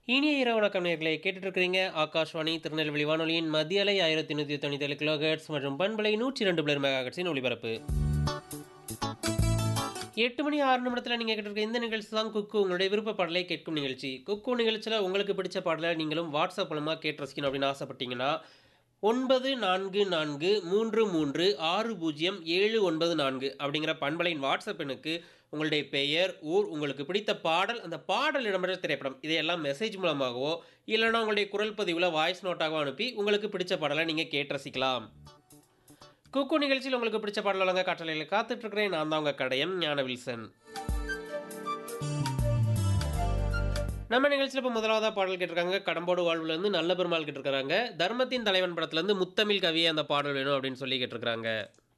இனிய இரவு வணக்கம் நேர்களை கேட்டுட்டு இருக்கிறீங்க ஆகாஷ்வாணி திருநெல்வேலி வானொலியின் மத்திய அலை ஆயிரத்தி நூற்றி தொண்ணூற்றி ஏழு கிலோஹெட்ஸ் மற்றும் பண்பலை நூற்றி ரெண்டு பிளர் மெகாஹெட்ஸின் ஒளிபரப்பு எட்டு மணி ஆறு நிமிடத்தில் நீங்கள் கேட்டிருக்க இந்த நிகழ்ச்சி தான் குக்கு உங்களுடைய விருப்ப பாடலை கேட்கும் நிகழ்ச்சி குக்கு நிகழ்ச்சியில் உங்களுக்கு பிடிச்ச பாடலை நீங்களும் வாட்ஸ்அப் மூலமாக கேட்டு ரசிக்கணும் அப்படின்னு ஆசைப்பட்டீங்கன்னா ஒன்பது நான்கு நான்கு மூன்று மூன்று ஆறு பூஜ்ஜியம் ஏழு ஒன்பது நான்கு அப்படிங்கிற பண்பலையின் வாட்ஸ்அப் எண்ணுக்கு உங்களுடைய பெயர் ஊர் உங்களுக்கு பிடித்த பாடல் அந்த பாடல் இடம்பெற்ற திரைப்படம் இதையெல்லாம் மெசேஜ் மூலமாகவோ இல்லைன்னா உங்களுடைய குரல் பதிவில் வாய்ஸ் நோட்டாகவோ அனுப்பி உங்களுக்கு பிடிச்ச பாடலை நீங்கள் கேட்டு ரசிக்கலாம் குக்கு நிகழ்ச்சியில் உங்களுக்கு பிடிச்ச பாடல் வழங்க காற்றலையில் காத்துட்டு இருக்கிறேன் நான் தான் உங்கள் கடையன் ஞான வில்சன் நம்ம நிகழ்ச்சியில் இப்போ முதலாவதாக பாடல் கேட்டிருக்காங்க கடம்போடு வாழ்வுலேருந்து நல்ல பெருமாள் கேட்டிருக்காங்க தர்மத்தின் தலைவன் படத்துலேருந்து முத்தமிழ் கவியே அந்த பாடல் வேணும் அப்படின்னு சொல்லி கேட்டிருக்காங்க